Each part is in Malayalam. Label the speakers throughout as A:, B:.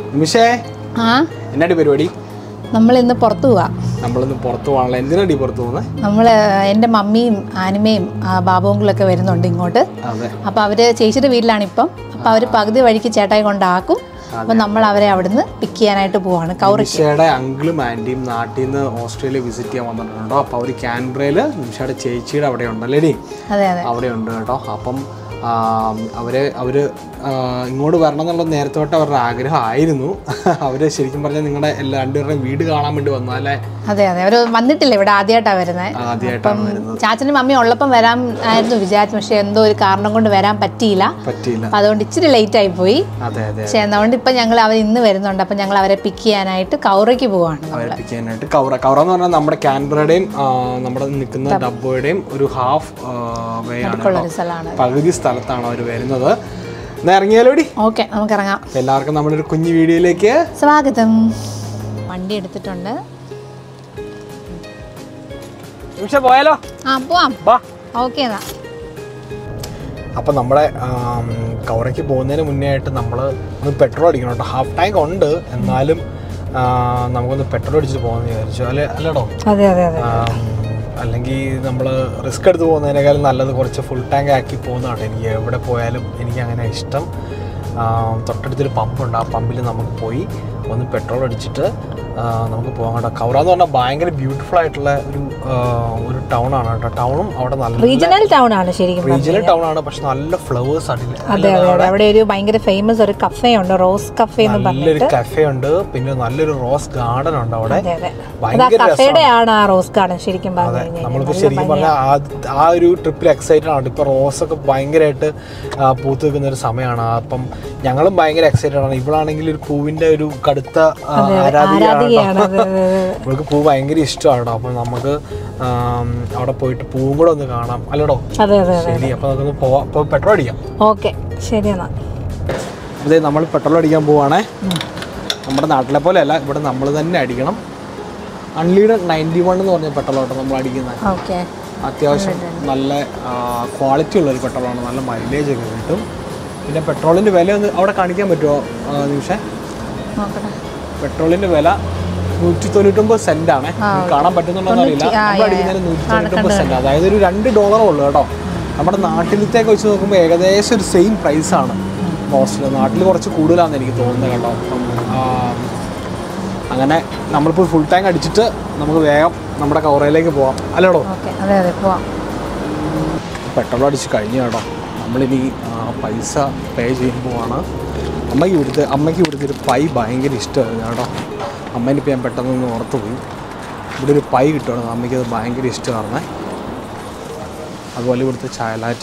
A: നിമിഷേ
B: ആ
A: എന്നാടി പരിപാടി
B: നമ്മൾ ഇന്ന് പുറത്തു പോവാ
A: നമ്മളിന്ന് പുറത്ത് പോകാനുള്ള എന്തിനാടി പുറത്ത് പോകുന്നത്
B: നമ്മൾ എൻ്റെ മമ്മിയും ആനിമയും ആ, ബാബുങ്കളൊക്കെ വരുന്നുണ്ട് ഇങ്ങോട്ട്
A: അതെ
B: അപ്പോൾ അവർ ചേച്ചിയുടെ വീട്ടിലാണ് ഇപ്പം അപ്പോൾ അവർ പകുതി വഴിക്ക് ചേട്ടായി കൊണ്ടാക്കും അപ്പോൾ നമ്മൾ അവരെ അവിടുന്ന് പിക്ക് ചെയ്യാനായിട്ട് പോവാണ് കൗറയ്ക്ക്
A: നിമിഷയുടെ അങ്കിളും ആൻറ്റിയും നാട്ടിൽ നിന്ന് ഓസ്ട്രേലിയ വിസിറ്റ് ചെയ്യാൻ വന്നിട്ടുണ്ടോ അപ്പോൾ അവർ ക്യാൻബ്രയിൽ നിമിഷയുടെ ചേച്ചിയുടെ അവിടെ ഉണ്ടല്ലേ ഡി
B: അതെ അതെ
A: അവിടെ ഉണ്ട് കേട്ടോ അപ്പം ആ, അവര് അവര് ആ, ഇങ്ങോട്ട് വരണം എന്നുള്ള നേരത്തെ തൊട്ട് അവരുടെ ആഗ്രഹമായിരുന്നു അവര് ശരിക്കും പറഞ്ഞാൽ നിങ്ങളുടെ എല്ലാ രണ്ടുപേരുടെയും വീട് കാണാൻ വേണ്ടി വന്നാലേ
B: അതെ അതെ അവർ വന്നിട്ടില്ല ഇവിടെ ആദ്യമായിട്ടാണ് വരുന്നത്
A: ആദ്യമായിട്ടാണ് വരുന്നത്
B: ചാച്ചനും മമ്മിയും ഉള്ളപ്പം വരാൻ ആയിരുന്നു വിചാരിച്ചു പക്ഷേ എന്തോ ഒരു കാരണം കൊണ്ട് വരാൻ പറ്റിയില്ല
A: പറ്റിയില്ല
B: അപ്പം അതുകൊണ്ട് ഇച്ചിരി ലേറ്റ് ആയി പോയി
A: അതെ അതെ
B: പക്ഷേ അതുകൊണ്ട് ഇപ്പം ഞങ്ങൾ അവർ ഇന്ന് വരുന്നുണ്ട് അപ്പം ഞങ്ങൾ അവരെ പിക്ക് ചെയ്യാനായിട്ട് കൗറയ്ക്ക് പോവാണ്
A: അവരെ pick ചെയ്യാനായിട്ട് കൗറ കൗറ എന്ന് പറഞ്ഞാൽ നമ്മുടെ ക്യാൻബറയുടെയും ആ, നമ്മുടെ നിൽക്കുന്ന ഡബ്ബയുടെയും ഒരു ഹാഫ് വേ ആണ്
B: ഉള്ള ഒരു സ്ഥലമാണ്
A: പകുതി സ്ഥലത്താണ് അവർ വരുന്നത് എന്നാ ഇറങ്ങിയാലോടി
B: ഓക്കെ നമുക്കിറങ്ങാം
A: അപ്പൊ എല്ലാവർക്കും നമ്മുടെ ഒരു കുഞ്ഞു വീഡിയോയിലേക്ക്
B: സ്വാഗതം വണ്ടി എടുത്തിട്ടുണ്ട്
A: നിമിഷം പോയാലോ
B: ആ പോവാം
A: ബാ
B: ഓക്കെ എന്നാ
A: അപ്പം നമ്മുടെ ആം, കൗറയ്ക്ക് പോകുന്നതിന് മുന്നേ ആയിട്ട് നമ്മൾ ഒന്ന് പെട്രോൾ അടിക്കണം കേട്ടോ ഹാഫ് ടാങ്ക് ഉണ്ട് എന്നാലും ആ, നമുക്കൊന്ന് പെട്രോൾ അടിച്ചിട്ട് പോകാമെന്ന് വിചാരിച്ചു അല്ലെ അല്ലടോ
B: അതെ അതെ അതെ
A: ആം, അല്ലെങ്കിൽ നമ്മൾ റിസ്ക് എടുത്ത് പോകുന്നതിനേക്കാളും നല്ലത് കുറച്ച് ഫുൾ ടാങ്ക് ആക്കി പോകുന്നതാണ് എനിക്ക് എവിടെ പോയാലും എനിക്ക് അങ്ങനെ ഇഷ്ടം ആം, തൊട്ടടുത്തൊരു പമ്പുണ്ട് ആ പമ്പിൽ നമുക്ക് പോയി ഒന്ന് പെട്രോൾ അടിച്ചിട്ട് ആ, നമുക്ക് പോകാം കേട്ടോ കൗറ എന്ന് പറഞ്ഞാൽ ഭയങ്കര ബ്യൂട്ടിഫുൾ ആയിട്ടുള്ള ഒരു ആ, ഒരു ടൗൺ ആണ് കേട്ടോ ടൗണും അവിടെ നല്ല
B: റീജിയണൽ ടൗൺ ആണ് ശരിക്കും
A: റീജിയണൽ ടൗൺ ആണ് പക്ഷെ നല്ല ഫ്ലവേഴ്സ് ആണ്
B: അതെ അതെ അതെ അവിടെ ഒരു ഭയങ്കര ഫേമസ് ഒരു കഫേ ഉണ്ട് റോസ് കഫേ എന്ന്
A: നല്ലൊരു
B: പറഞ്ഞിട്ട്
A: കഫേ ഉണ്ട് പിന്നെ നല്ലൊരു റോസ് ഗാർഡൻ ഉണ്ട് അവിടെ
B: അതെ അതെ അത് ആ
A: ഭയങ്കര
B: കഫേയുടെ ആണ് ആ റോസ് ഗാർഡൻ ശരിക്കും പറഞ്ഞു കഴിഞ്ഞാൽ
A: നമ്മളിപ്പോ ശരിക്കും പറഞ്ഞാൽ ആ ആ ഒരു ട്രിപ്പിൽ എക്സൈറ്റഡ് ആണ് ഇപ്പൊ റോസ് ഒക്കെ ഭയങ്കരമായിട്ട് ആ, പൂത്ത് നിൽക്കുന്ന ഒരു സമയമാണ് അപ്പം ഞങ്ങളും ഭയങ്കര എക്സൈറ്റഡ് ആണ് ഇവളാണെങ്കിൽ ഒരു പൂവിന്റെ ഒരു കടുത്ത ആ, ആരാധികയാണ്
B: ആരാധികയാണ്
A: കേട്ടോ.
B: അതെ അതെ അതെ
A: ഇവൾക്ക് പൂ ഭയങ്കര ഇഷ്ടമാണ് കേട്ടോ അപ്പം നമുക്ക് ആം, അവിടെ പോയിട്ട് പൂവും കൂടെ ഒന്ന് കാണാം അല്ലടോ
B: അതെ അതെ അതെ
A: ശരി അപ്പൊ നമുക്കൊന്ന് പോവാം അപ്പൊ പെട്രോൾ അടിക്കാം
B: ഓക്കെ ശരി എന്നാ
A: അതെ നമ്മൾ പെട്രോൾ അടിക്കാൻ പോവാണേ നമ്മുടെ നാട്ടിലെ പോലെ അല്ല ഇവിടെ നമ്മൾ തന്നെ അടിക്കണം അൺലീഡഡ് നയൻറ്റി വൺ എന്ന് പറഞ്ഞ പെട്രോൾ കേട്ടോ നമ്മൾ അടിക്കുന്നത്
B: ഓക്കെ
A: അത്യാവശ്യം നല്ല ക്വാളിറ്റി ഉള്ള ഒരു പെട്രോളാണ് നല്ല മൈലേജ് ഒക്കെ കിട്ടും പിന്നെ പെട്രോളിൻ്റെ വില ഒന്ന് അവിടെ കാണിക്കാൻ പറ്റുമോ ആ, നിമിഷേ
B: നോക്കട്ടെ
A: പെട്രോളിൻ്റെ വില നൂറ്റി തൊണ്ണൂറ്റൊമ്പത് സെന്റ് ആണ് കാണാൻ പറ്റുന്നുണ്ടോന്ന് അറിയില്ല നമ്മൾ അടിക്കുന്നതിന് നൂറ്റി തൊണ്ണൂറ്റൊമ്പത് സെന്റ് അതായത് ഒരു രണ്ട് ഡോളറേ ഉള്ളൂ കേട്ടോ നമ്മുടെ നാട്ടിലത്തേക്ക് വെച്ച് നോക്കുമ്പോൾ ഏകദേശം ഒരു സെയിം പ്രൈസ് ആണ് ഓസ്ട്രേലിയ നാട്ടിൽ കുറച്ച് കൂടുതലാണെന്ന് എനിക്ക് തോന്നുന്നത് കേട്ടോ അപ്പം ആ, അങ്ങനെ നമ്മളിപ്പോൾ ഫുൾ ടാങ്ക് അടിച്ചിട്ട് നമുക്ക് വേഗം നമ്മുടെ കവറയിലേക്ക് പോവാം അല്ലേടോ
B: ഓക്കെ അതെ അതെ പോവാം
A: പെട്രോൾ അടിച്ച് കഴിഞ്ഞു കേട്ടോ നമ്മളിനി ആ, പൈസ പേ ചെയ്യുമ്പോഴാണ് അമ്മയ്ക്ക് ഇവിടുത്തെ അമ്മയ്ക്ക് ഇവിടുത്തെ ഒരു പൈ ഭയങ്കര ഇഷ്ടമായിരുന്നു കേട്ടോ അമ്മേനിപ്പോൾ ഞാൻ പെട്ടെന്ന് ഒന്ന് ഓർത്തു പോയി ഇവിടെ ഒരു പൈ കിട്ടുകയാണ് അമ്മയ്ക്ക് അത് ഭയങ്കര ഇഷ്ടമായിരുന്നേ അതുപോലെ ഇവിടുത്തെ ചായലാറ്റ്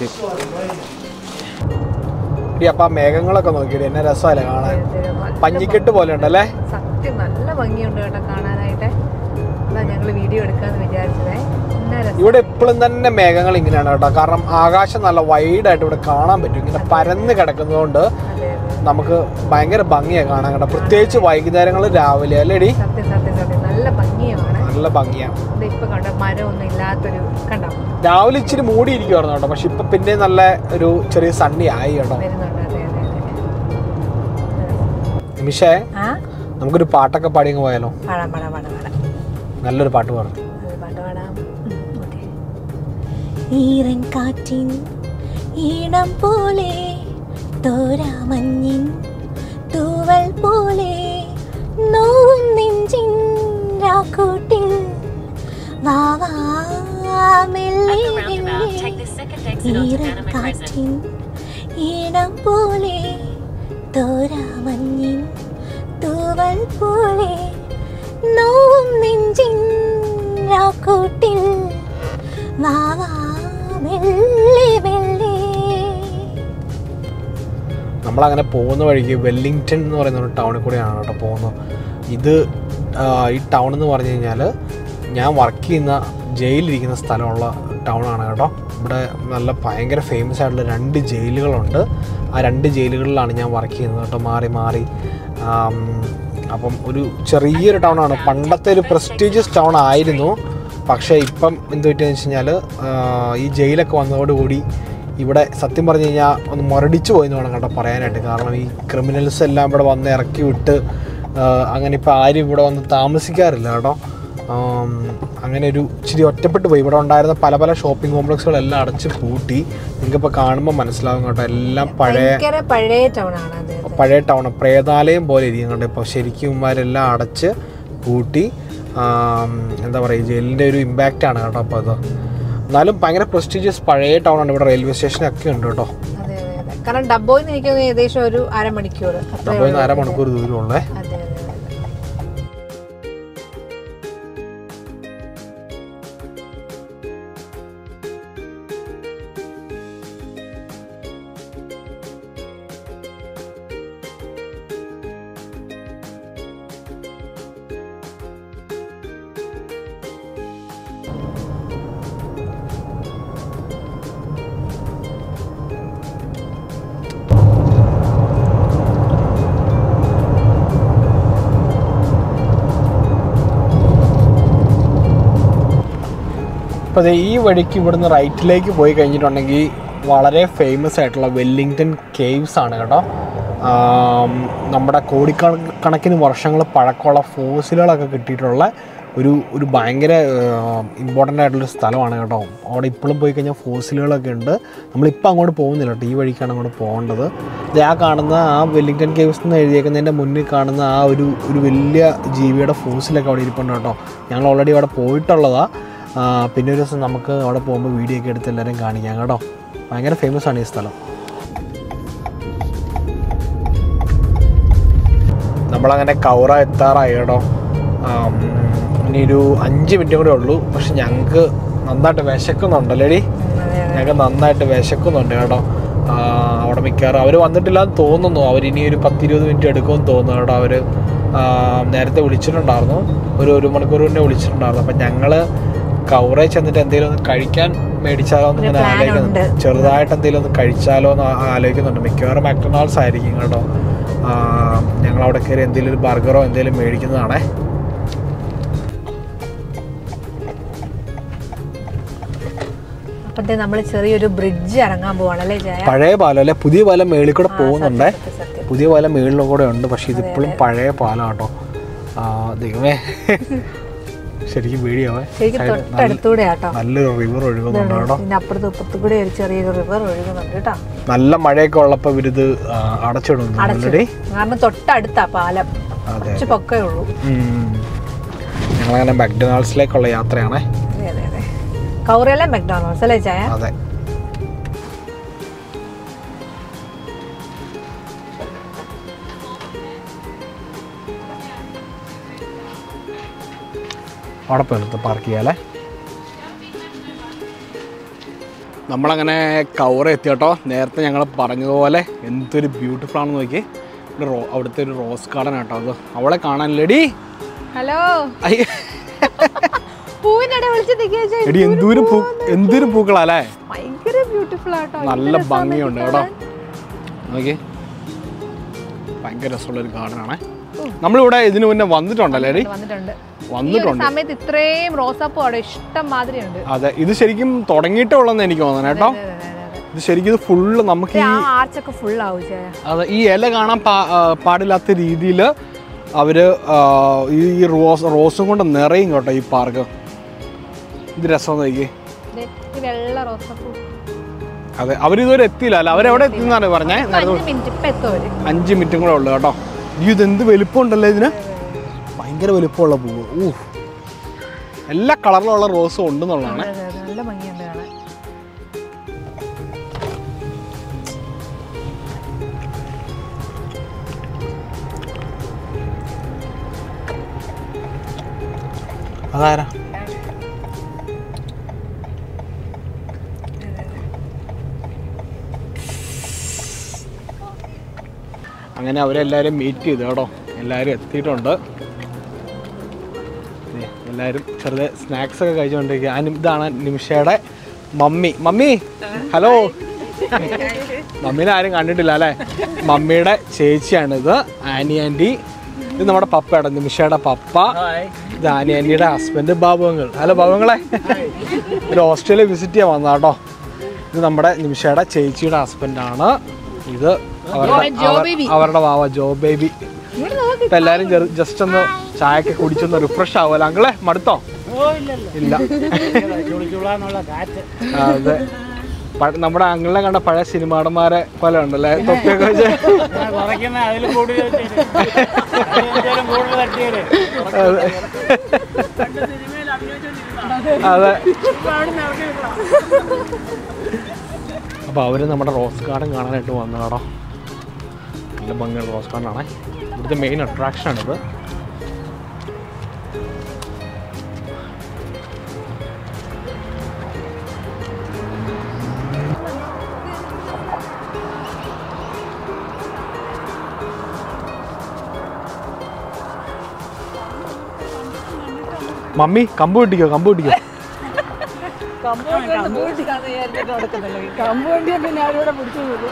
A: ഇടി അപ്പം ആ മേഘങ്ങളൊക്കെ നോക്കിയിട്ട് എന്നെ രസമല്ലേ കാണാൻ പഞ്ഞിക്കെട്ട് പോലെ ഉണ്ടല്ലേ
B: സത്യം നല്ല ഭംഗിയുണ്ട് കേട്ടോ കാണാനായിട്ട് അതാ ഞങ്ങൾ വീഡിയോ എടുക്കാന്ന് വിചാരിച്ചതേ എന്നാ രസം
A: ഇവിടെ എപ്പോഴും തന്നെ മേഘങ്ങൾ ഇങ്ങനെയാണ് കേട്ടോ കാരണം ആകാശം നല്ല വൈഡായിട്ട് ഇവിടെ കാണാൻ പറ്റും ഇങ്ങനെ പരന്ന് കിടക്കുന്നതുകൊണ്ട്
B: അതെ അതെ
A: നമുക്ക് ഭയങ്കര ഭംഗിയാണ് കാണാൻ കേട്ടോ പ്രത്യേകിച്ച് വൈകുന്നേരങ്ങളിൽ രാവിലെ അല്ലേടി
B: സത്യം സത്യം സത്യം നല്ല ഭംഗിയാണ്
A: നല്ല ഭംഗിയാണ്
B: ഇത് ഇപ്പൊ കണ്ട മരമൊന്നും ഇല്ലാത്തൊരു കണ്ടോ
A: രാവിലെ ഇച്ചിരി മൂടിയിരിക്കുവായിരുന്നു കേട്ടോ പക്ഷെ ഇപ്പൊ പിന്നെ നല്ല ഒരു ചെറിയ സണ്ണി ആയി കേട്ടോ
B: വരുന്നുണ്ട് അതെ അതെ അതെ
A: നിമിഷേ
B: ആ
A: നമുക്കൊരു പാട്ടൊക്കെ പാടി അങ്ങ് പോയാലോ
B: പാടാം പാടാം പാടാം പാടാം
A: നല്ലൊരു പാട്ട് പാടും
B: അത് പാട്ട് പാടാം ഓക്കെ ഈറൻ കാറ്റിൻ ഈണം പോലെ തോരാമഞ്ഞിൻ തൂവൽ പോലെ നോവും നെഞ്ചിൻ രാക്കൂട്ടിൽ വാ വാ മെല്ലെ ഈറൻ കാറ്റിൻ ഈണം പോലെ തോരാമഞ്ഞിൻ തൂവൽ പോലെ നോവും നെഞ്ചിൻ രാക്കൂട്ടിൽ വാ വാ മെല്ലെ മെല്ലെ
A: നമ്മളങ്ങനെ പോകുന്ന വഴിക്ക് വെല്ലിംഗ്ടൺ എന്ന് പറയുന്ന ഒരു ടൗണിൽ കൂടെയാണ് കേട്ടോ പോകുന്നത് ഇത് ആ, ഈ ടൗൺ എന്ന് പറഞ്ഞു കഴിഞ്ഞാൽ ഞാൻ വർക്ക് ചെയ്യുന്ന ജയിലിരിക്കുന്ന സ്ഥലമുള്ള ടൗണാണ് കേട്ടോ ഇവിടെ നല്ല ഭയങ്കര ഫേമസ് ആയിട്ടുള്ള രണ്ട് ജയിലുകളുണ്ട് ആ രണ്ട് ജയിലുകളിലാണ് ഞാൻ വർക്ക് ചെയ്യുന്നത് കേട്ടോ മാറി മാറി ആം, അപ്പം ഒരു ചെറിയൊരു ടൗണാണ് പണ്ടത്തെ ഒരു പ്രസ്റ്റീജിയസ് ടൗൺ ആയിരുന്നു പക്ഷേ ഇപ്പം എന്ത് പറ്റിയെന്ന് വെച്ച് കഴിഞ്ഞാൽ ഈ ജയിലൊക്കെ വന്നതോടുകൂടി ഇവിടെ സത്യം പറഞ്ഞു കഴിഞ്ഞാൽ ഒന്ന് മുരടിച്ചു പോയി എന്ന് വേണം കേട്ടോ പറയാനായിട്ട് കാരണം ഈ ക്രിമിനൽസ് എല്ലാം ഇവിടെ വന്ന് ഇറക്കി വിട്ട് ആ, അങ്ങനെ ഇപ്പോൾ ആരും ഇവിടെ വന്ന് താമസിക്കാറില്ല കേട്ടോ ആം, അങ്ങനെ ഒരു ഇച്ചിരി ഒറ്റപ്പെട്ടു പോയി ഇവിടെ ഉണ്ടായിരുന്ന പല പല ഷോപ്പിംഗ് കോംപ്ലക്സുകളെല്ലാം അടച്ച് പൂട്ടി നിങ്ങൾക്കിപ്പോൾ കാണുമ്പോൾ മനസ്സിലാവും കേട്ടോ എല്ലാം പഴയ
B: ഭയങ്കര പഴയ ടൗൺ ആണ് അത്
A: പഴയ ടൗൺ പ്രേതാലയം പോലെ ഇരിക്കും കണ്ടോ ഇപ്പോൾ ശരിക്കും ഇവന്മാരെല്ലാം അടച്ച് പൂട്ടി ആം, എന്താ പറയുക ജയിലിൻ്റെ ഒരു ഇമ്പാക്റ്റ് ആണ് കേട്ടോ അപ്പോൾ അത് എന്നാലും ഭയങ്കര പ്രസ്റ്റീജിയസ് പഴയ ടൗൺ ആണ് ഇവിടെ റെയിൽവേ സ്റ്റേഷനൊക്കെ ഉണ്ട് കേട്ടോ
B: അതെ അതെ അതെ കാരണം ഡബ്ബോയിൽ നിന്ന് എനിക്ക് തോന്നുന്നു ഏകദേശം ഒരു അരമണിക്കൂർ അത്രേ
A: അപ്പോൾ
B: ഉള്ളൂ.
A: അരമണിക്കൂർ ദൂരമുള്ളേ
B: അതെ അതെ അതെ
A: അപ്പോൾ ദേ ഈ വഴിക്ക് ഇവിടുന്ന് റൈറ്റിലേക്ക് പോയി കഴിഞ്ഞിട്ടുണ്ടെങ്കിൽ വളരെ ഫേമസ് ആയിട്ടുള്ള വെല്ലിങ്ടൺ കേവ്സ് ആണ് കേട്ടോ ആം, നമ്മുടെ കോടിക്കണക്കിന് വർഷങ്ങൾ പഴക്കമുള്ള ഫോസിലുകളൊക്കെ കിട്ടിയിട്ടുള്ള ഒരു ഒരു ഭയങ്കര ഇമ്പോർട്ടൻ്റ് ആയിട്ടുള്ളൊരു സ്ഥലമാണ് കേട്ടോ അവിടെ ഇപ്പോഴും പോയി കഴിഞ്ഞാൽ ഫോസിലുകളൊക്കെ ഉണ്ട് നമ്മളിപ്പോൾ അങ്ങോട്ട് പോകുന്നില്ല കേട്ടോ ഈ വഴിക്കാണ് അങ്ങോട്ട് പോകേണ്ടത് ഇത് ആ കാണുന്ന ആ വെല്ലിങ്ടൺ കേവ്സ് എന്ന് എഴുതിയേക്കുന്നതിൻ്റെ മുന്നിൽ കാണുന്ന ആ ഒരു ഒരു വലിയ ജീവിയുടെ ഫോസിലൊക്കെ അവിടെ ഇരിപ്പുണ്ട് കേട്ടോ ഞങ്ങൾ ഓൾറെഡി അവിടെ പോയിട്ടുള്ളതാണ് ആ, പിന്നെ ഒരു ദിവസം നമുക്ക് അവിടെ പോകുമ്പോൾ വീഡിയോ ഒക്കെ എടുത്ത് എല്ലാവരും കാണിക്കാം കേട്ടോ ഭയങ്കര ഫേമസ് ആണ് ഈ സ്ഥലം നമ്മളങ്ങനെ കൗറ എത്താറായി കേട്ടോ ആം, ഇനി ഒരു അഞ്ച് മിനിറ്റും കൂടെ ഉള്ളൂ പക്ഷെ ഞങ്ങൾക്ക് നന്നായിട്ട് വിശക്കുന്നുണ്ടല്ലേടി
B: അതെ അതെ
A: ഞങ്ങൾക്ക് നന്നായിട്ട് വിശക്കുന്നുണ്ട് കേട്ടോ ആ, അവിടെ മിക്കവാറും അവർ വന്നിട്ടില്ലാന്ന് തോന്നുന്നു അവർ ഇനി ഒരു പത്തിരുപത് മിനിറ്റ് എടുക്കുമെന്ന് തോന്നുന്നു കേട്ടോ അവർ നേരത്തെ വിളിച്ചിട്ടുണ്ടായിരുന്നു ഒരു ഒരു മണിക്കൂർ മുന്നേ വിളിച്ചിട്ടുണ്ടായിരുന്നു അപ്പം ഞങ്ങൾ കൗറേ ചെന്നിട്ട് എന്തെങ്കിലും ഒന്ന് കഴിക്കാൻ മേടിച്ചാലോ എന്ന് ഇങ്ങനെ
B: plan
A: ആലോചിക്കുന്നുണ്ട്
B: ഉണ്ട്.
A: ചെറുതായിട്ട് എന്തെങ്കിലും ഒന്ന് കഴിച്ചാലോ എന്ന് ആ- ആലോചിക്കുന്നുണ്ട് മിക്കവാറും മക്ഡൊണാൾഡ്സ് ആയിരിക്കും കേട്ടോ ഞങ്ങൾ അവിടെ കയറി എന്തെങ്കിലും ഒരു ബർഗറോ എന്തെങ്കിലും മേടിക്കുന്നതാണേ
B: അപ്പത്തെ നമ്മൾ ചെറിയൊരു ബ്രിഡ്ജ് ഇറങ്ങാൻ പോവാണ് അല്ലേ ജയ
A: പഴയ പാലം അല്ലെ പുതിയ പാലം മേളിൽ കൂടെ പോകുന്നുണ്ടേ
B: സത്യം, സത്യം.
A: പുതിയ പാലം മേളിലും കൂടെ ഉണ്ട് പക്ഷെ ഇതിപ്പോഴും പഴയ പാലം കേട്ടോ ആ, ദൈവമേ ശരിക്കും പേടിയാവേ
B: ശരിക്കും തൊട്ടടുത്തൂടെ ആട്ടോ
A: നല്ലൊരു റിവർ ഒഴുകുന്നുണ്ട് കേട്ടോ
B: പിന്നെ അപ്പുറത്തും ഇപ്പുറത്തും കൂടെ ഒരു ചെറിയൊരു റിവർ ഒഴുകുന്നുണ്ട് കേട്ടോ
A: നല്ല മഴയൊക്കെ ഉള്ളപ്പോൾ ഇവരിത് ആ, അടച്ചിടുന്നു ഓൾറെഡി
B: കാരണം തൊട്ടടുത്താ പാലം
A: അതെ
B: കുറച്ച് പൊക്കേ ഉള്ളൂ
A: ഉം. ഞങ്ങളങ്ങനെ മക്ഡൊണാൾഡ്സിലേക്കുള്ള യാത്രയാണേ
B: അതെ അതെ അതെ കൗറയിലെ മെക്ഡോണൾഡ്സ് അല്ലേ ചായ
A: അതെ അവിടെ പോയി പാർക്ക് ചെയ്യാലേ നമ്മളങ്ങനെ കവർ എത്തി കേട്ടോ നേരത്തെ ഞങ്ങൾ പറഞ്ഞതുപോലെ എന്തൊരു ബ്യൂട്ടിഫുൾ ആണെന്ന് നോക്കി ഇവിടെ റോ അവിടുത്തെ ഒരു റോസ് ഗാർഡൻ കേട്ടോ അത് അവളെ കാണാനില്ലടി
B: ഹലോ
A: അയ്യ
B: പൂവിനടെ വിളിച്ച് നിൽക്കുക
A: എടി എന്തോരം പൂ എന്തൊരു പൂക്കളല്ലേ
B: ഭയങ്കര ബ്യൂട്ടിഫുൾ ആട്ടോ
A: നല്ല ഭംഗിയുണ്ട് കേട്ടോ നോക്കി ഭയങ്കര രസമുള്ള ഒരു ഗാർഡൻ ആണേ നമ്മളിവിടെ ഇതിനു മുന്നേ വന്നിട്ടുണ്ടല്ലേ എടി
B: വന്നിട്ടുണ്ട് ഈ ഒരു
A: വന്നിട്ടുണ്ട്
B: സമയത്ത് ഇത്രയും റോസാപ്പൂ അവിടെ ഇഷ്ടം മാതിരി ഉണ്ട്
A: അതെ ഇത് ശരിക്കും തുടങ്ങിയിട്ടേ ഉള്ളെന്ന് എനിക്ക് തോന്നുന്നു കേട്ടോ ഇത് ശരിക്കും ഇത് ഫുള്ള് നമുക്ക്
B: ആ
A: ഈ
B: ആർച്ചൊക്കെ ഫുൾ ആവും ചായ
A: അതെ ഈ ഇല കാണാൻ പാ- ആ, പാടില്ലാത്ത രീതിയിൽ അവര് ആ, ഈ ഈ റോസ് റോസും കൊണ്ട് നിറയും കേട്ടോ ഈ പാർക്ക് ഇത് രസം നോക്കി
B: ദേ, ഈ വെള്ള റോസാപ്പൂ
A: അതെ അവരിതുവരെ എത്തിയില്ല അല്ല അവരെവിടെ എത്തിയെന്നാണ് പറഞ്ഞേ
B: ഇപ്പൊ അഞ്ച് മിനിറ്റ് ഇപ്പൊ എത്തും അവര്
A: അഞ്ച് മിനിറ്റും കൂടെ ഉള്ളു കേട്ടോ ഈ ഇതെന്ത് വലിപ്പം ഉണ്ടല്ലോ ഇതിന് ഭയങ്കര വലിപ്പമുള്ള പൂവ് ഊ എല്ലാ കളറിലുള്ള റോസും ഉണ്ടെന്നുള്ളതാണ്
B: അതെ, അതെ, നല്ല ഭംഗിയുണ്ട് കാണാൻ
A: അതാരാ അങ്ങനെ അവരെല്ലാവരും മീറ്റ് ചെയ്തു കേട്ടോ എല്ലാവരും എത്തിയിട്ടുണ്ട് ദേ, എല്ലാവരും ചെറുതെ സ്നാക്സ് ഒക്കെ കഴിച്ചുകൊണ്ടിരിക്കുക ആ നി- ഇതാണ് നിമിഷയുടെ മമ്മി മമ്മി ഹലോ മമ്മീനെ ആരും കണ്ടിട്ടില്ല അല്ലേ മമ്മിയുടെ ചേച്ചിയാണിത് ആനി ആൻറ്റി ഇത് നമ്മുടെ പപ്പയുടെ നിമിഷയുടെ പപ്പ ഇത് ആനി ആൻറ്റിയുടെ ഹസ്ബൻഡ് ബാബുങ്ങൾ ഹലോ ബാബുങ്ങളെ ഒരു ഓസ്ട്രേലിയ വിസിറ്റ് ചെയ്യാൻ വന്നാ കേട്ടോ ഇത് നമ്മുടെ നിമിഷയുടെ ചേച്ചിയുടെ ഹസ്ബൻഡാണ് ഇത് അവരുടെ അവർ- അവരുടെ വാവ ജോ ബേബി ഇപ്പൊ എല്ലാരും ജസ്റ്റ് ഒന്ന് ചായയൊക്കെ കുടിച്ചൊന്ന് റിഫ്രഷ് ആവുമല്ലോ അങ്ങളെ മടുത്തോ ഇല്ല ആ, അതെ പ- നമ്മുടെ അങ്ങളെ കണ്ട പഴയ സിനിമാടന്മാരെ പോലെ ഉണ്ടല്ലേ തൊപ്പിയൊക്കെ വെച്ച് അതെ. അതെ അപ്പൊ അവര് നമ്മുടെ റോസ് ഗാർഡൻ കാണാനായിട്ട് വന്നു കേട്ടോ നല്ല ഭംഗിയുള്ള റോസ് ഗാർഡൻ ആണേ ഇവിടുത്തെ മെയിൻ അട്രാക്ഷൻ ആണിത് മമ്മി കമ്പ് കിട്ടിക്കോ കമ്പ് കിട്ടിക്കോ
C: കമ്പുവണ്ടിയെ പിന്നെ അവരോടെ പിടിച്ചു പോകും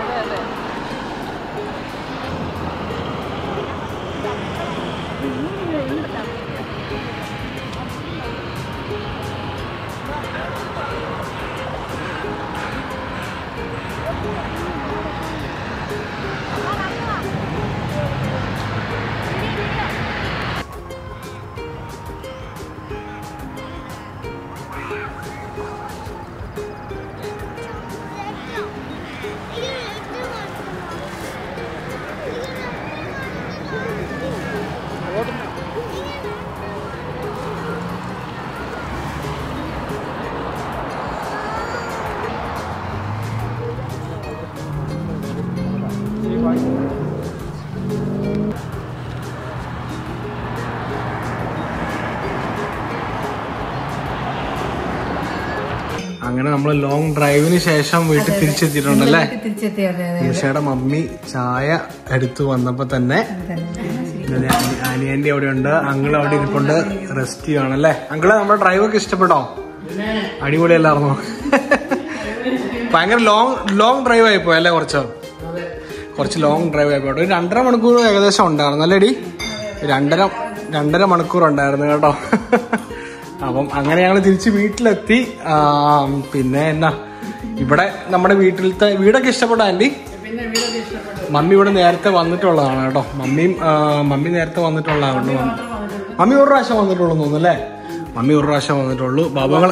A: അങ്ങനെ നമ്മൾ ലോങ് ഡ്രൈവിന് ശേഷം വീട്ടിൽ തിരിച്ചെത്തിയിട്ടുണ്ടല്ലേ
B: തിരിച്ചെത്തിയത്
A: നിമിഷയുടെ മമ്മി ചായ എടുത്തു വന്നപ്പോ തന്നെ ഇങ്ങനെ അനി- അനിയന്റെ അവിടെ ഉണ്ട് അങ്കിൾ അവിടെ ഇരിപ്പുണ്ട് റെസ്റ്റ് ചെയ്യുവാണല്ലേ അങ്കിള് നമ്മുടെ ഡ്രൈവൊക്കെ ഇഷ്ടപ്പെട്ടോ അടിപൊളിയല്ലായിരുന്നോ ഭയങ്കര ലോങ് ലോങ് ഡ്രൈവ് ആയി പോയി അല്ലേ കുറച്ച് കുറച്ച് ലോങ് ഡ്രൈവ് ആയി പോയി ഒരു രണ്ടര മണിക്കൂർ ഏകദേശം ഉണ്ടായിരുന്നു അല്ലേ ഡി രണ്ടര രണ്ടര മണിക്കൂർ ഉണ്ടായിരുന്നു കേട്ടോ അപ്പം അങ്ങനെ ഞങ്ങൾ തിരിച്ച് വീട്ടിലെത്തി ആ, പിന്നെ എന്നാ ഇവിടെ നമ്മുടെ വീട്ടിലത്തെ വീടൊക്കെ ഇഷ്ടപ്പെട്ടോ ആന്റി മമ്മി ഇവിടെ നേരത്തെ വന്നിട്ടുള്ളതാണ് കേട്ടോ മമ്മിയും ആ, മമ്മി നേരത്തെ വന്നിട്ടുള്ളതാണ് മമ്മി ഒരു പ്രാവശ്യം വന്നിട്ടുള്ളൂ എന്ന് തോന്നുന്നു അല്ലേ മമ്മി ഒരു പ്രാവശ്യം വന്നിട്ടുള്ളൂ ബാബുകൾ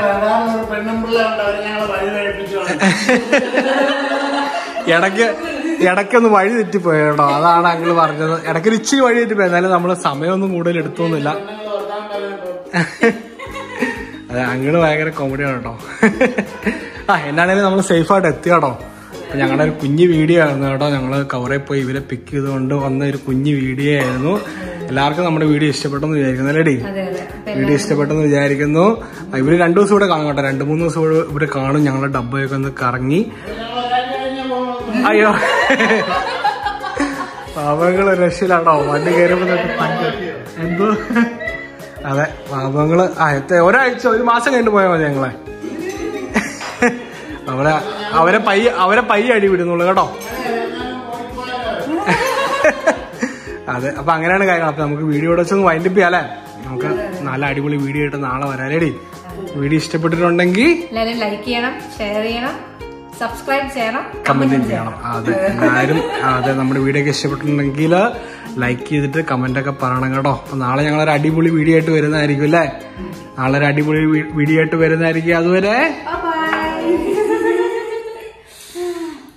A: ഇടയ്ക്ക് ഇടയ്ക്കൊന്ന് വഴി തെറ്റിപ്പോയി കേട്ടോ അതാണ് അങ്കിള് പറഞ്ഞത് ഇടയ്ക്ക് ഒരു ഇച്ചിരി വഴി തെറ്റിപ്പോയി എന്നാലും നമ്മൾ സമയമൊന്നും കൂടുതൽ എടുത്തൊന്നുമില്ല അതെ അങ്കിള് ഭയങ്കര കോമഡിയാണ് കേട്ടോ ആ എന്നാണേലും നമ്മൾ സേഫായിട്ട് എത്തി കേട്ടോ അപ്പൊ ഞങ്ങളുടെ ഒരു കുഞ്ഞു വീഡിയോ ആയിരുന്നു കേട്ടോ ഞങ്ങള് കവറിൽ പോയി ഇവരെ പിക്ക് ചെയ്തുകൊണ്ട് വന്ന ഒരു കുഞ്ഞു വീഡിയോ ആയിരുന്നു എല്ലാവർക്കും നമ്മുടെ വീഡിയോ ഇഷ്ടപ്പെട്ടെന്ന് വിചാരിക്കുന്നു അല്ലേ ഡി വീഡിയോ ഇഷ്ടപ്പെട്ടെന്ന് വിചാരിക്കുന്നു ആ, ഇവര് രണ്ടു ദിവസം ഇവിടെ കാണും കേട്ടോ രണ്ടു മൂന്ന് ദിവസം ഇവിടെ ഇവിടെ കാണും ഞങ്ങളുടെ ഡബ്ബയൊക്കെ ഒന്ന് കറങ്ങി അയ്യോ പാപങ്ങള് രക്ഷയിലാണോ വണ്ടി കയറുമ്പോ തൊട്ട് പണ്ട് എന്തോ അതെ പാപങ്ങള് ആ എത്ര ഒരാഴ്ച ഒരു മാസം കഴിഞ്ഞ് പോയാൽ മതി ഞങ്ങളെ അവരെ അവരെ പയ്യ അവരെ പയ്യ അടി വിടുന്നുള്ളു കേട്ടോ അതെ അപ്പൊ അങ്ങനെയാണ് കാര്യങ്ങൾ അപ്പൊ നമുക്ക് വീഡിയോ വെച്ചൊന്ന് വൈൻഡപ്പ് ചെയ്യാം അല്ലേ നമുക്ക് നല്ല അടിപൊളി വീഡിയോ ആയിട്ട് നാളെ വരാലേടി വീഡിയോ ഇഷ്ടപ്പെട്ടിട്ടുണ്ടെങ്കിൽ
B: എല്ലാവരും ലൈക്ക് ചെയ്യണം ഷെയർ ചെയ്യണം സബ്സ്ക്രൈബ് ചെയ്യണം
A: കമന്റും ചെയ്യണം അതെ എല്ലാവരും അതെ നമ്മുടെ വീഡിയോ ഒക്കെ ഇഷ്ടപ്പെട്ടിട്ടുണ്ടെങ്കിൽ ലൈക്ക് ചെയ്തിട്ട് കമന്റ് ഒക്കെ പറയണം കേട്ടോ അപ്പൊ നാളെ ഞങ്ങളൊരു അടിപൊളി വീഡിയോ ആയിട്ട് വരുന്നതായിരിക്കും അല്ലേ നാളെ ഒരു അടിപൊളി വീഡിയോ ആയിട്ട് വരുന്നതായിരിക്കും അതുവരെ
B: Bye